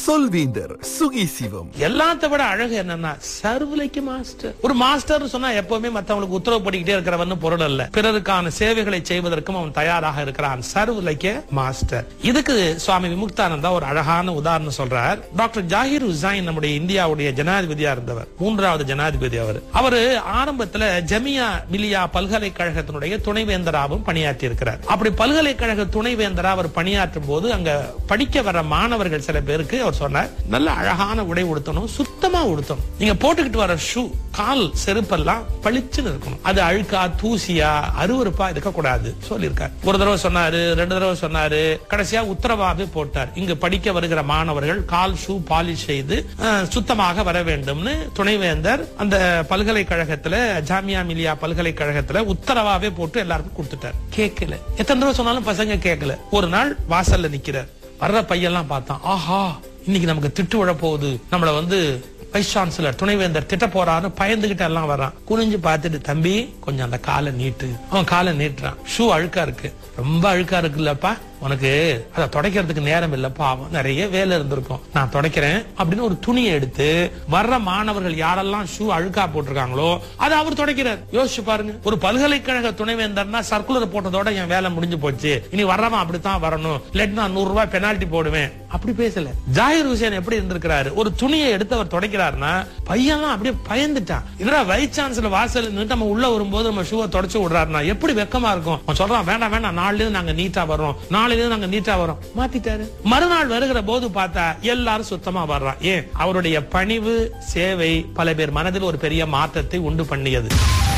சொல்வீந்தர் சுகி சிவம் எல்லாத்த விட அழகு என்னன்னா சர்வலைக்கு மாஸ்டர் ஒரு மாஸ்டர் சொன்னா எப்பவுமே மத்தவங்களுக்கு உத்தரவு பண்ணிக்கிட்டே இருக்கிறவன் பொருள் அல்ல பிறருக்கான சேவைகளை செய்வதற்கும் அவன் தயாராக இருக்கிறான் சர்வலைக்க மாஸ்டர் இதுக்கு சுவாமி விமுக்தானந்தா ஒரு அழகான உதாரணம் சொல்றார் டாக்டர் ஜாகிர் ஹுசைன் நம்முடைய இந்தியாவுடைய ஜனாதிபதியா இருந்தவர் மூன்றாவது ஜனாதிபதி அவர் அவரு ஆரம்பத்துல ஜமியா மிலியா பல்கலைக்கழகத்தினுடைய துணைவேந்தராகவும் பணியாற்றி இருக்கிறார் அப்படி பல்கலைக்கழக துணைவேந்தரா அவர் பணியாற்றும் போது அங்க படிக்க வர மாணவர்கள் சில பேருக்கு அவர் சொன்னார் நல்ல அழகான உடை உடுத்தணும் சுத்தமா உடுத்தணும் நீங்க போட்டுக்கிட்டு வர ஷூ கால் செருப்பெல்லாம் பளிச்சுன்னு இருக்கணும் அது அழுக்கா தூசியா அருவருப்பா இருக்கக்கூடாது சொல்லியிருக்கார் ஒரு தடவை சொன்னாரு ரெண்டு தடவை சொன்னாரு கடைசியா உத்தரவாவே போட்டார் இங்கு படிக்க வருகிற மாணவர்கள் கால் ஷூ பாலிஷ் செய்து அஹ், சுத்தமாக வர வேண்டும்னு துணைவேந்தர் அந்த பல்கலைக்கழகத்துல ஜாமியா மிலியா பல்கலைக்கழகத்துல உத்தரவாவே போட்டு எல்லாருக்கும் கொடுத்துட்டார் கேட்கல எத்தனை தடவை சொன்னாலும் பசங்க கேட்கல ஒரு நாள் வாசல்ல நிக்கிறார் வர்ற பையெல்லாம் பார்த்தான் ஆஹா இன்னைக்கு நமக்கு திட்டு விழ போகுது நம்மள வந்து வைஸ் சான்சலர் துணைவேந்தர் திட்ட போறாரு பயந்துகிட்டு எல்லாம் வர்றான் குனிஞ்சு பார்த்துட்டு தம்பி கொஞ்சம் அந்த காலை நீட்டு அவன் காலை நீட்டுறான் ஷூ அழுக்கா இருக்கு ரொம்ப அழுக்கா இருக்குல்லப்பா உனக்கு அதை துடைக்கிறதுக்கு நேரம் இல்ல பாவம் நிறைய வேலை இருந்திருக்கும் நான் துடைக்கிறேன் அப்படின்னு ஒரு துணியை எடுத்து வர்ற மாணவர்கள் யாரெல்லாம் ஷூ அழுக்கா போட்டிருக்காங்களோ அதை அவர் துடைக்கிறார் யோசிச்சு பாருங்க ஒரு பல்கலைக்கழக துணைவேந்தர்னா சர்க்குலர் போட்டதோட என் வேலை முடிஞ்சு போச்சு இனி வர்றவன் அப்படித்தான் வரணும் லெட் நான் நூறு ரூபாய் பெனால்டி போடுவேன் அப்படி பேசல ஜாகிர் ஹுசேன் எப்படி இருந்திருக்கிறாரு ஒரு துணியை எடுத்து அவர் துடைக்கிறாருன்னா பையன்லாம் அப்படியே பயந்துட்டான் இதெல்லாம் வைஸ் சான்சலர் வாசல் நின்று நம்ம உள்ள வரும்போது நம்ம ஷூவை தொடச்சு விடுறாருன்னா எப்படி வெக்கமா இருக்கும் அவன் சொல்றான் வேண்டாம் வேண்டாம் நாளைல இருந்து நாங்க நீட்டா வர்றோம் நாளைல இருந்து நாங்க நீட்டா வரோம் மாத்திட்டாரு மறுநாள் வருகிற போது பார்த்தா எல்லாரும் சுத்தமா வர்றான் ஏன் அவருடைய பணிவு சேவை பல பேர் மனதில் ஒரு பெரிய மாற்றத்தை உண்டு பண்ணியது